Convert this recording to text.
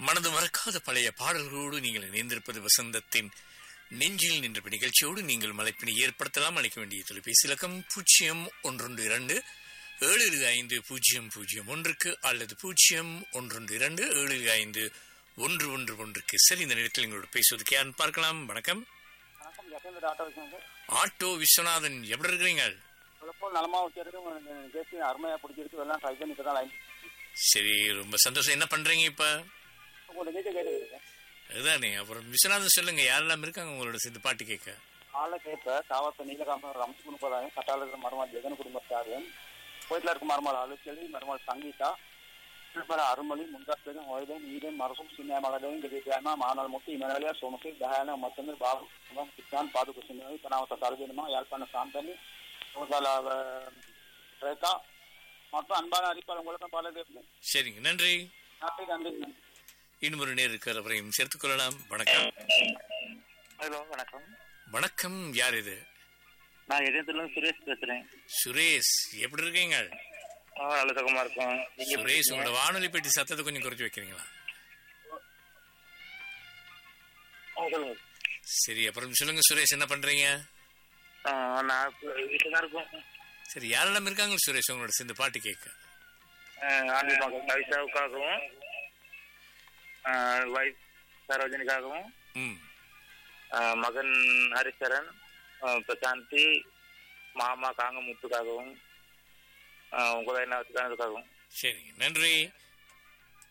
மனது மறக்காத பழைய பாடல்களோடு நீங்கள் இணைந்திருப்பது வசந்தத்தின் நெஞ்சில் நின்ற நிகழ்ச்சியோடு நீங்கள் மலைப்பினை ஏற்படுத்தலாம் அளிக்க வேண்டிய தொலைபேசி இலக்கம் பூஜ்ஜியம் ஒன்றொன்று இரண்டு ஏழு ஏழு ஐந்து பூஜ்ஜியம் பூஜ்ஜியம் ஒன்றுக்கு அல்லது பூஜ்ஜியம் ஒன்றொன்று இரண்டு ஏழு ஏழு ஐந்து ஒன்று ஒன்று ஒன்றுக்கு சரி இந்த நேரத்தில் எங்களோட பேசுவதற்கு யாருன்னு பார்க்கலாம் வணக்கம் வணக்கம் ஜெகேந்திர ஆட்டோ வச்சுங்க ஆட்டோ விஸ்வநாதன் எப்படி இருக்கிறீங்க சிலப்போ நலமா வச்சிருக்கு கேட்டு அருமையா பிடிச்சிருக்கு எல்லாம் ட்ரை பண்ணி தான் லைன் சரி ரொம்ப சந்தோஷம் என்ன பண்றீங்க இப்ப உங்களை கேட்டு கேட்டுக்கிறேன் அதுதானே அப்புறம் விஸ்வநாதன் சொல்லுங்க யாரெல்லாம் இருக்காங்க உங்களோட சேர்ந்து பாட்டு கேட்க ஆளை கேட்ப தாவத்த நீலகாம ரம்ஸ் முப்பதாயிரம் கட்டாள இருக்கிற மருமாள் ஜெகன் குடும்பத்தாரியம் கோயிட்டில் இருக்க மருமாள் அலுச்செல்வி மருமாள் சங்கீதா திருப்பர அருமொழி முந்தாத்தேன் ஒய்தன் ஈதன் மரசும் சின்ன மகதேன் கிரியானா மாநாள் முத்து இமனவலியா சோமசி தயான மத்தந்து பாபு கிருஷ்ணான் பாதுகு சின்னவி பனாவத்த சரஜனமா யாழ்ப்பாண சாந்தனி முதல ரேகா மற்றும் அன்பான அறிப்பாளர் உங்களுக்கு பல பேர் சரிங்க நன்றி நன்றி நன்றி இன்னும் ஒரு நேர் இருக்கிற அவரையும் சேர்த்துக் கொள்ளலாம் வணக்கம் ஹலோ வணக்கம் வணக்கம் யார் இது நான் எதிர்த்துல சுரேஷ் பேசுறேன் சுரேஷ் எப்படி இருக்கீங்க நல்ல சுகமா இருக்கும் நீங்க எப்படி சுரேஷ் இருக்கீங்க? உங்களோட வானொலி பெட்டி சத்தத்தை கொஞ்சம் குறைச்சு வைக்கிறீங்களா ஆ, சொல்லுங்க சரி அப்புறம் சொல்லுங்க சுரேஷ் என்ன பண்றீங்க ஆ, நான் இப்ப வீட்டுல தான் இருக்கோம் சரி யாரெல்லாம் இருக்காங்க சுரேஷ் உங்களோட சேர்ந்து பாட்டு கேட்க ஆண்டி மகன் கவிதாவுக்காகவும் வைஃப் சரோஜனிக்காகவும் ம் ஆ, மகன் ஹரிசரன் ஆ, பிரசாந்தி மாமா காங்கமுத்துக்காகவும் உங்களை என்ன வச்சுக்காகவும் சரிங்க நன்றி